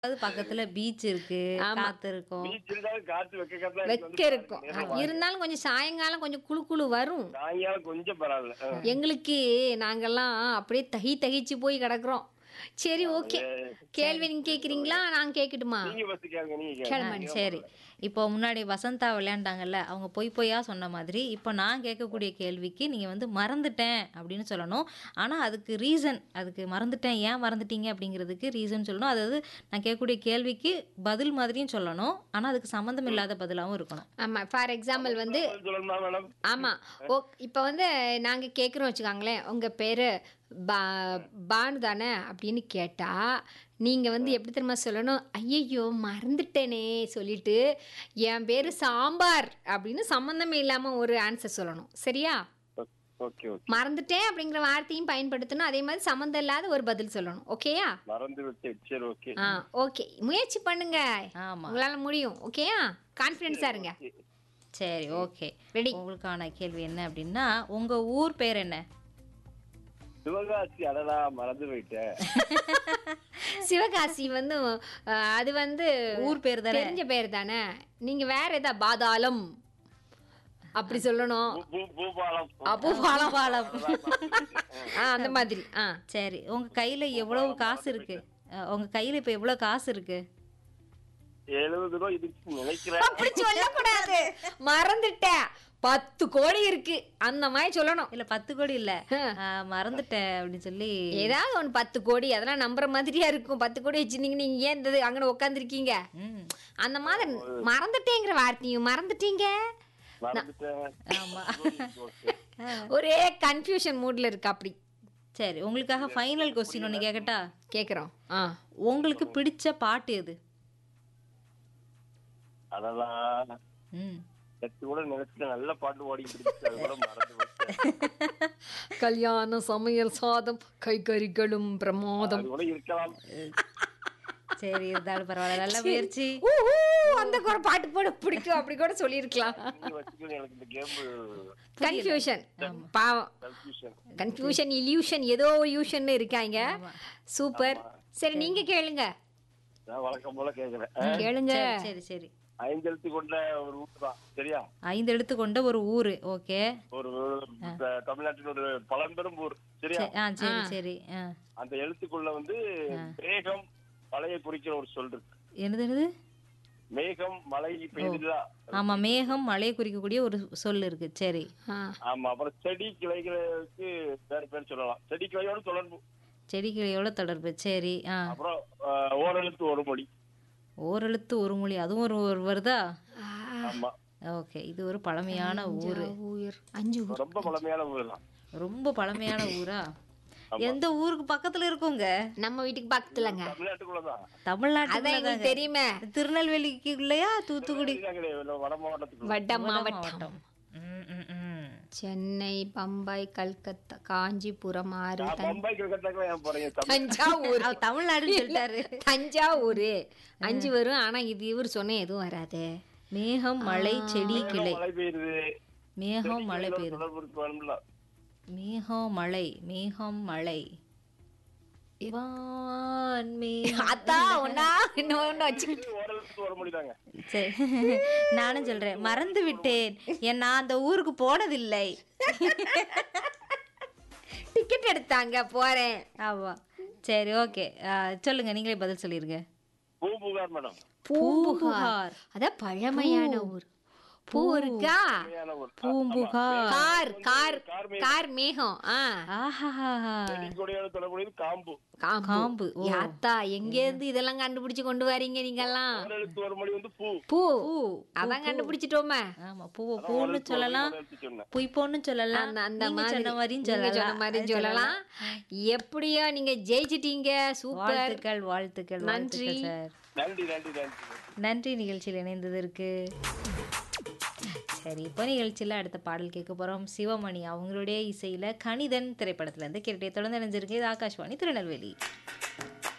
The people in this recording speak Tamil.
அது பக்கத்துல பீச் இருக்கு ஆமா. காத்து இருக்கும் பீச் இருந்தாலும் காத்து வெக்க காத்தா வெக்க இருக்கும் இருந்தாலும் கொஞ்சம் சாயங்காலம் கொஞ்சம் குளு குளு வரும் சாயங்காலம் கொஞ்சம் பரவாயில்ல ஆ. எங்களுக்கு நாங்கெல்லாம் அப்படியே தகி தகிச்சு போய் கிடக்குறோம் சரி ஓகே கேள்வி நீங்க கேக்குறீங்களா நான் கேக்கட்டுமா நீங்க ஃபர்ஸ்ட் கேளுங்க நீங்க கேளுங்க. கேளுங்க சரி இப்போ முன்னாடி வசந்தா விளையாண்டாங்கல்ல அவங்க பொய் பொய்யா சொன்ன மாதிரி இப்போ நான் கேட்கக்கூடிய கேள்விக்கு நீங்க வந்து மறந்துட்டேன் அப்படின்னு சொல்லணும் ஆனா அதுக்கு ரீசன் அதுக்கு மறந்துட்டேன் ஏன் மறந்துட்டீங்க அப்படிங்கிறதுக்கு ரீசன் சொல்லணும் அதாவது நான் கேட்கக்கூடிய கேள்விக்கு பதில் மாதிரியும் சொல்லணும் ஆனா அதுக்கு சம்மந்தம் இல்லாத பதிலாகவும் இருக்கணும் ஆமா ஃபார் எக்ஸாம்பிள் வந்து பதில் சொல்லணுமா மேடம் ஆமா ஓ இப்போ வந்து நாங்க கேட்குறோம் வச்சுக்கோங்களேன் உங்க பேரு பா பானு தானே அப்படின்னு கேட்டா நீங்க வந்து எப்படி தெரியுமா சொல்லணும் ஐயையோ மறந்துட்டேனே சொல்லிட்டு என் பேரு சாம்பார் அப்படின்னு சம்மந்தமே இல்லாம ஒரு ஆன்சர் சொல்லணும் சரியா ஓகே ஓகே மறந்துட்டேன் அப்படிங்கிற வார்த்தையும் பயன்படுத்தணும் அதே மாதிரி சம்மந்தம் இல்லாத ஒரு பதில் சொல்லணும் ஓகேயா மறந்து விட்டு சரி ஓகே ஆ ஓகே முயற்சி பண்ணுங்க ஆமா உங்களால முடியும் ஓகேயா கான்ஃபிடென்ஸா இருங்க சரி ஓகே ரெடி உங்களுக்கான கேள்வி என்ன அப்படின்னா உங்க ஊர் பேர் என்ன சிவகாசி அடடா மறந்து போயிட்டேன் சிவகாசி வந்து அஹ், அது வந்து ஊர் பேர் தானே தெரிஞ்ச பேர் தானே நீங்க வேற ஏதா பாதாளம் அப்படி சொல்லணும் பூ- பூ- பூபாலம் பூபாலம் பாலம் ஆ அந்த மாதிரி ஆ சரி உங்க கையில எவ்வளவு காசு இருக்கு அஹ், உங்க கையில இப்ப எவ்வளவு காசு இருக்கு எழுபது ரூபா இதுக்கு நினைக்கிறேன் அப்படி சொல்லக்கூடாது மறந்துட்டேன் பத்து கோடி இருக்கு அந்த மாதிரி சொல்லணும் இல்ல பத்து கோடி இல்ல அஹ், மறந்துட்டேன் அப்படின்னு சொல்லி ஏதாவது ஒன்று பத்து கோடி அதெல்லாம் நம்புற மாதிரியா இருக்கும் பத்து கோடி வச்சிருந்தீங்க நீங்க ஏன் இந்த அங்கே உட்காந்துருக்கீங்க ம், அந்த மாதிரி மறந்துட்டேங்கிற வார்த்தையும் மறந்துட்டீங்க மறந்துட்டேன் ஆமா ஓகே ஒரே கன்ஃபியூஷன் மூட்ல இருக்கு அப்படி சரி உங்களுக்காக ஃபைனல் கொஸ்டின் ஒன்று கேட்கட்டா கேக்குறோம் ஆ உங்களுக்கு பிடிச்ச பாட்டு எது அடடா ம் நேத்து கூட நினைச்சிட்டு நல்ல பாட்டு ஓடிக்கிட்டு இருந்துச்சு அது கூட மறந்து போயிட்டேன் கல்யாண சமையல் சாதம் கைகறிகளும் பிரமாதம் அது கூட இருக்கலாம் சரி இருந்தாலும் பரவாயில்ல நல்ல முயற்சி ஊஹூ, அந்த கூட பாட்டு போட பிடிக்கும் அப்படி கூட சொல்லியிருக்கலாம் நீங்க வச்சுக்கோங்க எனக்கு இந்த கேம் கன்ஃபியூஷன் பாவம் கன்ஃபியூஷன் கன்ஃபியூஷன் இல்யூஷன் ஏதோ ஒரு யூஷன் இருக்காங்க சூப்பர் சரி நீங்க கேளுங்க நான் வழக்கம் போல கேக்குறேன் கேளுங்க சரி, சரி சரி ஐந்து எழுத்து கொண்ட ஒரு ஊர் தான் சரியா ஐந்து எழுத்து கொண்ட ஒரு ஊரு ஓகே ஒரு ஒரு த- தமிழ்நாட்டின் ஒரு பழம்பெரும் ஊர் சரியா ஆ சரி சரி ஆ அந்த எழுத்துக்குள்ள வந்து மேகம் மலையை குறிக்கிற ஒரு சொல் இருக்கு என்னது என்னது மேகம் மழை பெய்யுதா ஆமா மேகம் மழையை குறிக்கக்கூடிய ஒரு சொல் இருக்கு சரி ஆ, ஆமா அப்புறம் செடி கிளைகளுக்கு வேற பேர் சொல்லலாம் செடி கிளையோட தொடர்பு செடி கிளையோட தொடர்பு சரி ஆ அப்புறம் ஆஹ், ஓரெழுத்து ஒரு மொழி ஓரெழுத்து ஒரு மொழி அதுவும் ஒரு ஒரு வருதா ஆ, ஆமா ஓகே இது ஒரு பழமையான ஊரு உயிர் அஞ்சு ஊர் ரொம்ப பழமையான ஊர் தான் ரொம்ப பழமையான ஊரா எந்த ஊருக்கு பக்கத்துல இருக்குங்க நம்ம வீட்டுக்கு பக்கத்துலங்க தமிழ்நாட்டுக்குள்ளதான் அதான் தமிழ்நாட்டுல எங்களுக்கு தெரியுமே திருநெல்வேலிக்குள்ளயா தூத்துக்குடி இதுதான் கிடையாது வட மாவட்டத்துக்குள்ள வட மாவட்டம் ம், ம், ம். சென்னை பம்பாய் கல்கத்தா காஞ்சிபுரம் ஆறு நான் பம்பாய் கல்கத்தாக்குலாம் ஏன் போறீங்க தமிழ் தஞ்சாவூர் அவர் தமிழ்நாடுன்னு சொல்லிட்டாரு தஞ்சாவூர் அஞ்சு வரும் ஆனா இது இவர் சொன்ன எதுவும் வராது மேகம் மழை செடி கிளை மழை பெய்யுது மேகம் மழை பெய்யுது தொடர்பு இருக்கு வேணும்ல மேகம் மழை மேகம் மழை வான் மேகம். அதான் ஒன்னா இன்னொன்னு வச்சு இது ஓரெழுத்து ஒரு மொழி தாங்க சரி நானும் சொல்றேன் மறந்து விட்டேன் ஏன் நான் அந்த ஊருக்கு போனதில்லை டிக்கெட் எடுத்தாங்க போறேன் ஆமா சரி ஓகே சொல்லுங்க நீங்களே பதில் சொல்லிருங்க பூம்புகார் மேடம் பூம்புகார் அதான் பழமையான ஊர் பூ இருக்கா பழமையான ஊர் பூம்புகார் கார் கார் கார் கார் மேகம் ஆ ஆஹா செடி கொடியோட தொடர்புடையது காம்பு காம்பு காம்பு, ஓ. யாத்தா எங்க இருந்து இதெல்லாம் கண்டுபிடிச்சு கொண்டு வரீங்க நீங்கெல்லாம் ஓரெழுத்து ஒரு மொழி வந்து பூ பூ பூ அதான் கண்டுபிடிச்சிட்டோமே ஆமா பூ பூன்னு சொல்லலாம் ஓரெழுத்து சொன்னேன் பொய்ப்போன்னு சொல்லலாம் அந்த அந்த நீங்க மாதிரி சொன்ன மாதிரியும் நீங்க சொன்ன சொல்லலாம் மாதிரி சொல்லலாம் எப்படியோ நீங்க ஜெயிச்சிட்டீங்க சூப்பர் வாழ்த்துக்கள் வாழ்த்துக்கள் நன்றி. வாழ்த்துக்கள் சார் நன்றி நன்றி நன்றி நன்றி நிகழ்ச்சியில் இணைந்ததற்கு சரி இப்போ நிகழ்ச்சியில் அடுத்த பாடல் கேட்க போகிறோம் சிவமணி அவங்களுடைய இசையில் கணிதன் திரைப்படத்துல இருந்து கேட்டே தொடர்ந்து இணைஞ்சிருக்கு இது ஆகாஷ்வாணி திருநெல்வேலி